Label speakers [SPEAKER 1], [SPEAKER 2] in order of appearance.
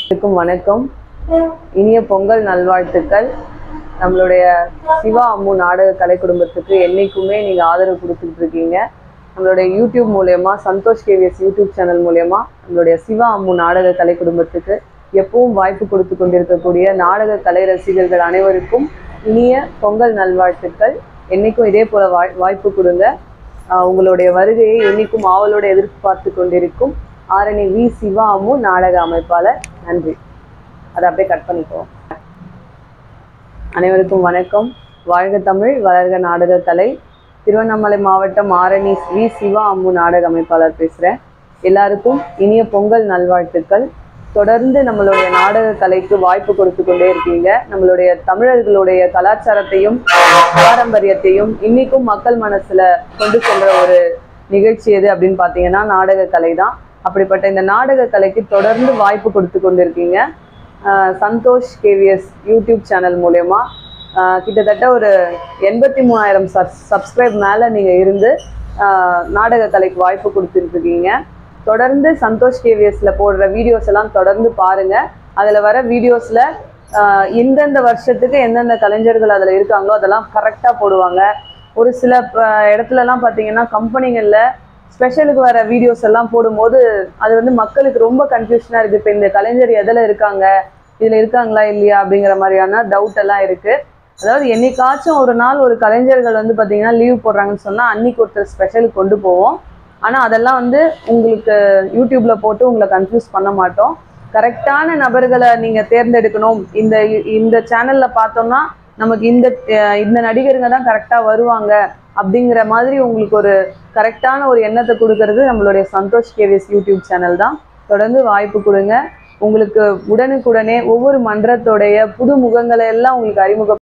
[SPEAKER 1] அனைவருக்கும் வணக்கம் இனிய பொங்கல் நல்வாழ்த்துக்கள் நம்மளுடைய சிவா அம்மு நாடக கலை குடும்பத்துக்கு என்னைக்குமே நீங்கள் ஆதரவு கொடுத்துட்டு இருக்கீங்க நம்மளுடைய யூடியூப் மூலயமா சந்தோஷ் கேவிஎஸ் யூடியூப் சேனல் மூலயமா நம்மளுடைய சிவா அம்மு நாடக கலை குடும்பத்துக்கு எப்பவும் வாய்ப்பு கொடுத்து கொண்டிருக்கக்கூடிய நாடக கலை ரசிகர்கள் அனைவருக்கும் இனிய பொங்கல் நல்வாழ்த்துக்கள் என்னைக்கும் இதே போல வாய் வாய்ப்பு கொடுங்க ஆஹ் உங்களுடைய வருகையை என்னைக்கும் ஆவலோடு எதிர்பார்த்து கொண்டிருக்கும் ஆரணி வி சிவா அம்மு நாடக அமைப்பாளர் நன்றி அதை அப்படியே கட் பண்ணிப்போம் அனைவருக்கும் வணக்கம் வாழ்க தமிழ் வளர்க நாடக கலை திருவண்ணாமலை மாவட்டம் ஆரணி வி சிவா அம்மு நாடக அமைப்பாளர் பேசுகிறேன் எல்லாருக்கும் இனிய பொங்கல் நல்வாழ்த்துக்கள் தொடர்ந்து நம்மளுடைய நாடக கலைக்கு வாய்ப்பு கொடுத்து கொண்டே இருக்கீங்க நம்மளுடைய தமிழர்களுடைய கலாச்சாரத்தையும் பாரம்பரியத்தையும் இன்னைக்கும் மக்கள் மனசுல கொண்டு செல்ற ஒரு நிகழ்ச்சி எது அப்படின்னு பார்த்தீங்கன்னா நாடக கலை தான் அப்படிப்பட்ட இந்த நாடக கலைக்கு தொடர்ந்து வாய்ப்பு கொடுத்து கொண்டிருக்கீங்க ஆஹ் சந்தோஷ் கேவிஎஸ் யூடியூப் சேனல் மூலயமா ஆஹ் கிட்டத்தட்ட ஒரு எண்பத்தி மூணாயிரம் சப் சப்ஸ்கிரைப் மேலே நீங்கள் இருந்து ஆஹ் நாடக கலைக்கு வாய்ப்பு கொடுத்துருக்கீங்க தொடர்ந்து சந்தோஷ் கேவிஎஸ்ல போடுற வீடியோஸ் எல்லாம் தொடர்ந்து பாருங்க அதில் வர வீடியோஸில் எந்தெந்த வருஷத்துக்கு எந்தெந்த கலைஞர்கள் அதில் இருக்காங்களோ அதெல்லாம் கரெக்டாக போடுவாங்க ஒரு சில ப- இடத்துலலாம் பார்த்தீங்கன்னா கம்பெனிகளில் ஸ்பெஷலுக்கு வர வீடியோஸ் எல்லாம் போடும்போது அது வந்து மக்களுக்கு ரொம்ப கன்ஃபியூஷனாக இருக்குது இப்போ இந்த கலைஞர் எதில் இருக்காங்க இதில் இருக்காங்களா இல்லையா அப்படிங்கிற மாதிரியான டவுட் எல்லாம் இருக்குது அதாவது என்னைக்காச்சும் ஒரு நாள் ஒரு கலைஞர்கள் வந்து பார்த்தீங்கன்னா லீவ் போடுறாங்கன்னு சொன்னால் அன்னைக்கு ஒருத்தர் ஸ்பெஷலுக்கு கொண்டு போவோம் ஆனால் அதெல்லாம் வந்து உங்களுக்கு யூடியூப்ல போட்டு உங்களை கன்ஃபியூஸ் பண்ண மாட்டோம் கரெக்டான நபர்களை நீங்கள் தேர்ந்தெடுக்கணும் இந்த இந்த சேனலில் பார்த்தோம்னா நமக்கு இந்த அஹ் இந்த நடிகருங்க தான் கரெக்டாக வருவாங்க அப்படிங்கிற மாதிரி உங்களுக்கு ஒரு கரெக்டான ஒரு எண்ணத்தை கொடுக்கறது நம்மளுடைய சந்தோஷ் கேவிஎஸ் யூடியூப் சேனல் தான் தொடர்ந்து வாய்ப்பு கொடுங்க உங்களுக்கு உடனுக்குடனே ஒவ்வொரு மன்றத்தோடைய புது முகங்களை எல்லாம் உங்களுக்கு அறிமுக